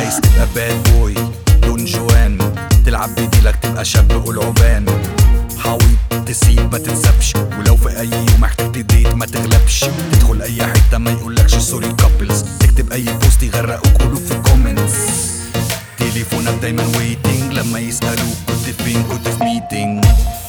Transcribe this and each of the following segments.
عايز تبقى باد بوي دون جوان تلعب بديلك تبقى شاب قلعبان حاوي تسيب ما تنسبش ولو في اي يوم محتاج تديت ما تغلبش تدخل اي حته ما يقولكش سوري كابلز تكتب اي بوست يغرقوك قلوب في الكومنتس تليفونك دايما ويتنج لما يسألوك كنت فين كنت في ميتنج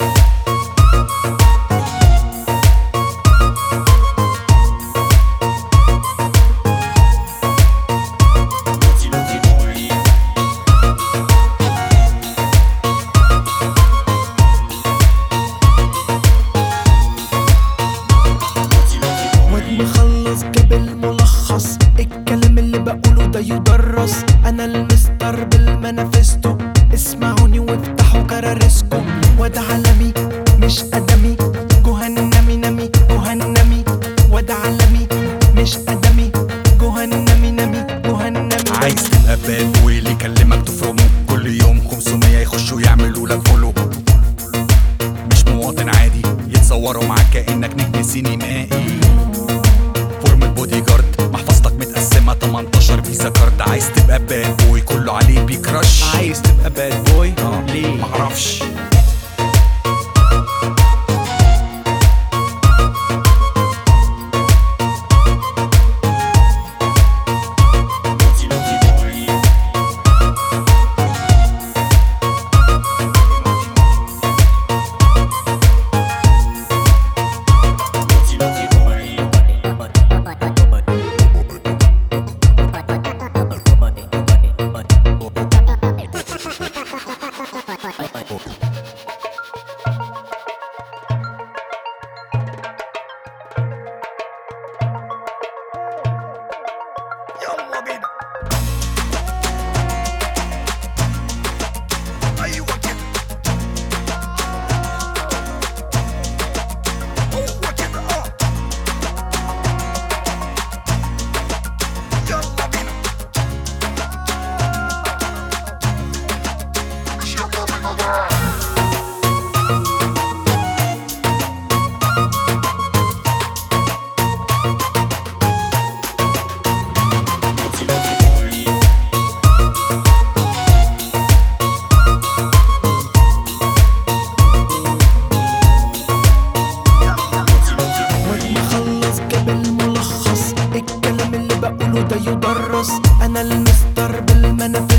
واد مخلص جاب الملخص الكلام اللي بقوله ده يدرس انا المستر بالمانيفستو اسمعوني وافتحوا كراريسكو واد عالمي مش ادمي جهنمي نمي جهنمي واد عالمي مش ادمي جهنمي نمي جهنمي عايز تبقى باد بوي اللي يكلمك تفرمه كل يوم 500 يخشوا يعملوا لك فولو مش مواطن عادي يتصوروا معاك كأنك نجم سينمائي فورمة بودي جارد محفظتك متقسمة 18 فيزا كارد عايز تبقى باد بوي كله عليه بيكرش عايز تبقى باد بوي آه، ليه معرفش يلا بينا ايوه كده هو كده اه يلا بينا يلا بينا بقى واد مخلص جاب الملخص الكلام اللي بقوله ده يدرس انا المستر بالمانيفستو